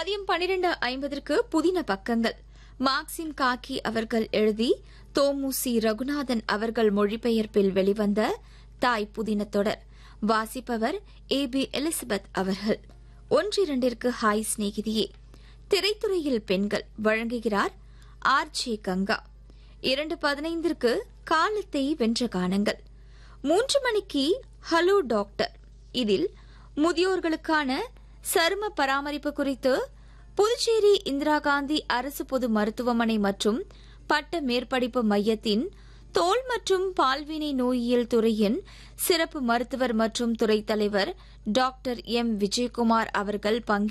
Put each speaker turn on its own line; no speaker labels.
மதியம் பனிரெண்டு ஐம்பதற்கு புதின பக்கங்கள் மார்க்சிம் காக்கி அவர்கள் எழுதி தோமுசி ரகுநாதன் அவர்கள் மொழிபெயர்ப்பில் வெளிவந்த தாய் புதின தொடர் வாசிப்பவர் ஏ பி எலிசபெத் அவர்கள் ஒன்றிரண்டிற்கு ஹாய் சிநேகிதியே திரைத்துறையில் பெண்கள் வழங்குகிறார் ஆர் ஜே கங்கா இரண்டு பதினைந்திற்கு காலத்தை வென்ற கானங்கள் மூன்று மணிக்கு ஹலோ டாக்டர் இதில் முதியோர்களுக்கான சரும பராமரிப்பு குறித்து புதுச்சேரி இந்திரா காந்தி அரசு பொது மருத்துவமனை மற்றும் பட்ட மேற்படிப்பு மையத்தின் தோல் மற்றும் பால்வினை நோயியல் துறையின் சிறப்பு மருத்துவர் மற்றும் துறை தலைவர் டாக்டர் எம் விஜயகுமார் அவர்கள் பங்கேற்று